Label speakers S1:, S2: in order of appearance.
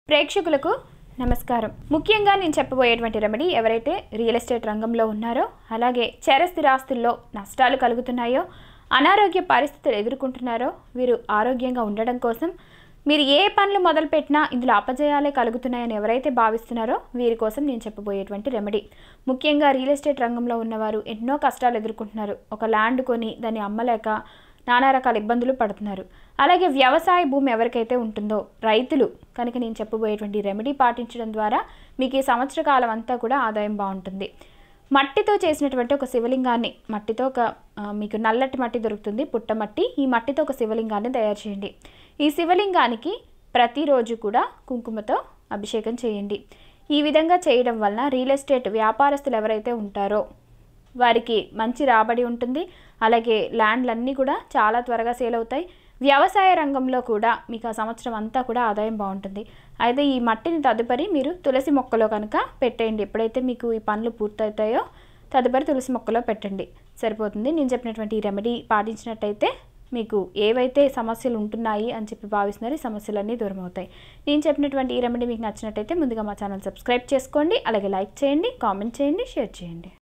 S1: ప్రేక్షకులకు నమస్కారం ముఖ్యంగా నేను చెప్పబోయేటువంటి రెమెడీ ఎవరైతే రియల్ ఎస్టేట్ రంగంలో ఉన్నారో అలాగే చరస్థిరాస్తుల్లో నష్టాలు కలుగుతున్నాయో అనారోగ్య పరిస్థితులు ఎదుర్కొంటున్నారో వీరు ఆరోగ్యంగా ఉండడం కోసం మీరు ఏ పనులు మొదలుపెట్టినా ఇందులో అపజయాలే కలుగుతున్నాయని ఎవరైతే భావిస్తున్నారో వీరి కోసం నేను చెప్పబోయేటువంటి రెమెడీ ముఖ్యంగా రియల్ ఎస్టేట్ రంగంలో ఉన్నవారు ఎన్నో కష్టాలు ఎదుర్కొంటున్నారు ఒక ల్యాండ్ కొని దాన్ని అమ్మలేక నానా రకాల ఇబ్బందులు పడుతున్నారు అలాగే వ్యవసాయ భూమి ఎవరికైతే ఉంటుందో రైతులు కనుక నేను చెప్పబోయేటువంటి రెమెడీ పాటించడం ద్వారా మీకు ఈ సంవత్సర కాలం అంతా కూడా ఆదాయం బాగుంటుంది మట్టితో చేసినటువంటి ఒక శివలింగాన్ని మట్టితో ఒక ఆ, మీకు నల్లటి మట్టి దొరుకుతుంది పుట్టమట్టి ఈ మట్టితో ఒక శివలింగాన్ని తయారు చేయండి ఈ శివలింగానికి ప్రతిరోజు కూడా కుంకుమతో అభిషేకం చేయండి ఈ విధంగా చేయడం వలన రియల్ ఎస్టేట్ వ్యాపారస్తులు ఎవరైతే ఉంటారో వారికి మంచి రాబడి ఉంటుంది అలాగే ల్యాండ్లన్నీ కూడా చాలా త్వరగా సేల్ అవుతాయి వ్యవసాయ రంగంలో కూడా మీకు ఆ సంవత్సరం అంతా కూడా ఆదాయం బాగుంటుంది అయితే ఈ మట్టిని తదుపరి మీరు తులసి మొక్కలో కనుక పెట్టేయండి ఎప్పుడైతే మీకు ఈ పనులు పూర్తవుతాయో తదుపరి తులసి మొక్కలో పెట్టండి సరిపోతుంది నేను చెప్పినటువంటి ఈ రెమెడీ పాటించినట్టయితే మీకు ఏవైతే సమస్యలు ఉంటున్నాయి అని చెప్పి భావిస్తున్నారో ఈ సమస్యలన్నీ దూరం అవుతాయి నేను చెప్పినటువంటి ఈ రెమెడీ మీకు నచ్చినట్టయితే ముందుగా మా ఛానల్ సబ్స్క్రైబ్ చేసుకోండి అలాగే లైక్ చేయండి కామెంట్ చేయండి షేర్ చేయండి